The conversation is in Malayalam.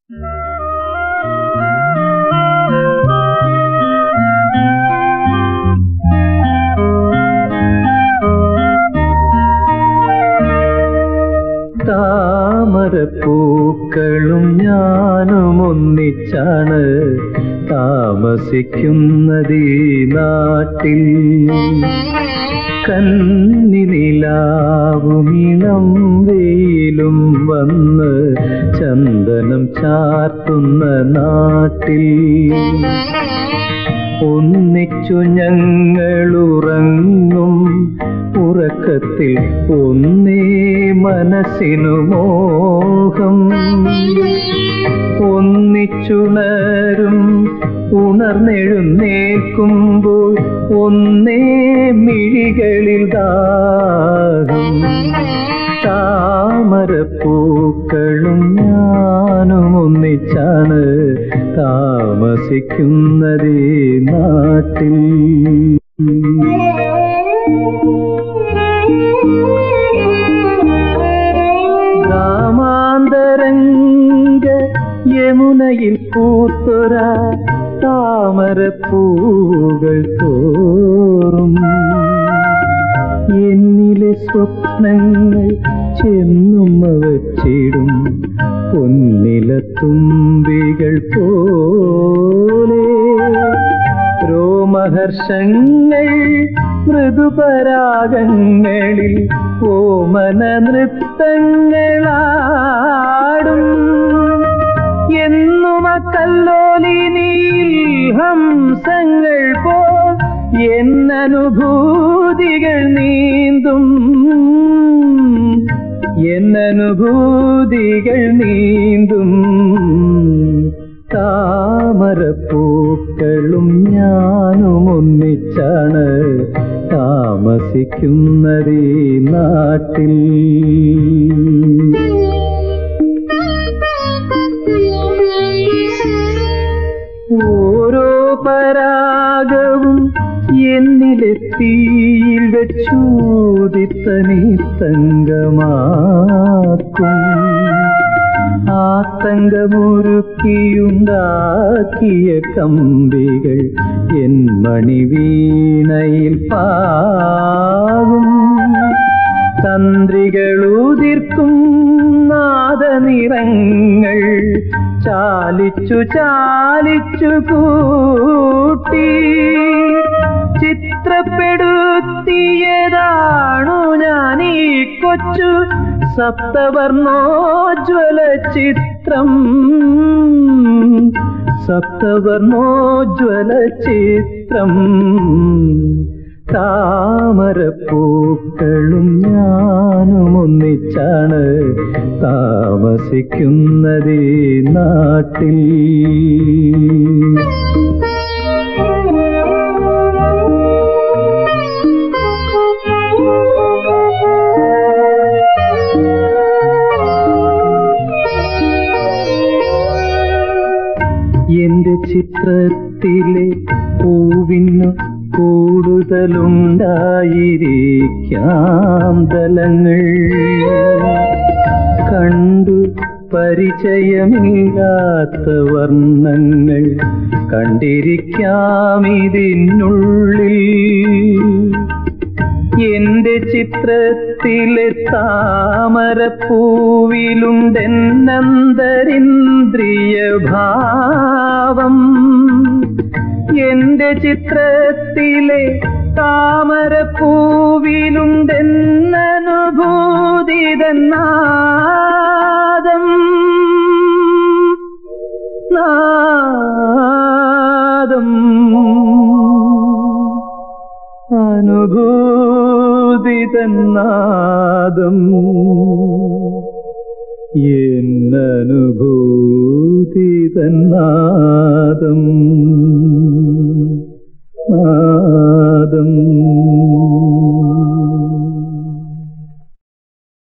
താമരപ്പൂക്കളും ഞാനും ഒന്നിച്ചാണ് താമസിക്കുന്നത് ഈ നാട്ടിൽ കന്നി നിലാവും ഇളം വെയിലും വന്ന് ചന്ദനം ചാർത്തുന്ന നാട്ടിൽ ഒന്നിച്ചു ഞങ്ങളുറങ്ങും ഉറക്കത്തിൽ ഒന്നേ മനസ്സിനു മോഹം ഒന്നിച്ചുണരും ഉണർന്നെഴുന്നേൽക്കുമ്പോൾ ഒന്നേ മിഴികളിൽ ദാഹം താമരപ്പൂക്കളും ഞാനും ഒന്നിച്ചാണ് താമസിക്കുന്നത് ഈ നാട്ടിൽ ഗ്രാമാന്തരംഗ യമുനയിൽ പൂത്തൊര താമരപ്പൂകൾ തോറും എന്നിലെ സ്വപ്നങ്ങൾ ചെന്നുമ്മ വച്ചിടും പൊന്നില തുമ്പികൾ പോലെ രോമഹർഷങ്ങൾ മൃദുപരാഗങ്ങളിൽ ഓമന നൃത്തങ്ങളാടും എന്നും കല്ലോലിനിയിൽ ഹംസങ്ങൾ പോ എന്നനുഭൂതികൾ നീന്തും എന്നനുഭൂതികൾ നീന്തും താമരപ്പൂക്കളും ഞാനും ഒന്നിച്ചാണ് താമസിക്കുന്നത് ഈ നാട്ടിൽ ഓരോ പരാഗവും എന്നിലെ തീയിൽ വെച്ചൂതിത്തനി തങ്കമാക്കും ആ തങ്കമുരുക്കിയുണ്ടാക്കിയ കമ്പികൾ എൻ മണിവീണയിൽ പാകും തന്ത്രികളുതിർക്കും നാദനിറങ്ങൾ ചാലിച്ചു ചാലിച്ചു കൂട്ടി ചിത്രപ്പെടുത്തിയതാണു ഞാൻ ഈ കൊച്ചു സപ്തവർണോജ്വല ചിത്രം സപ്തവർണോജ്വല ചിത്രം താമരപ്പൂക്കളും ഞാനും ഒന്നിച്ചാണ് താമസിക്കുന്നത് ഈ നാട്ടിൽ എന്റെ ചിത്രത്തിലെ പൂവിനു കൂടുതലുണ്ടായിരിക്കാം തലങ്ങൾ കണ്ടു പരിചയമില്ലാത്ത വർണ്ണങ്ങൾ കണ്ടിരിക്കാം ഇതിനുള്ളിൽ എന്റെ ചിത്രത്തിലെ താമരപ്പൂവിലുണ്ടെന്നന്തരിന്ദ്രിയ ഭാവം എന്റെ ചിത്രത്തിലെ താമരപ്പൂവിലുണ്ടെന്നനുഭൂതിതന്നാദം നാദം അനുഭൂതിതന്നാദം എന്നനുഭൂതിതന്നാദം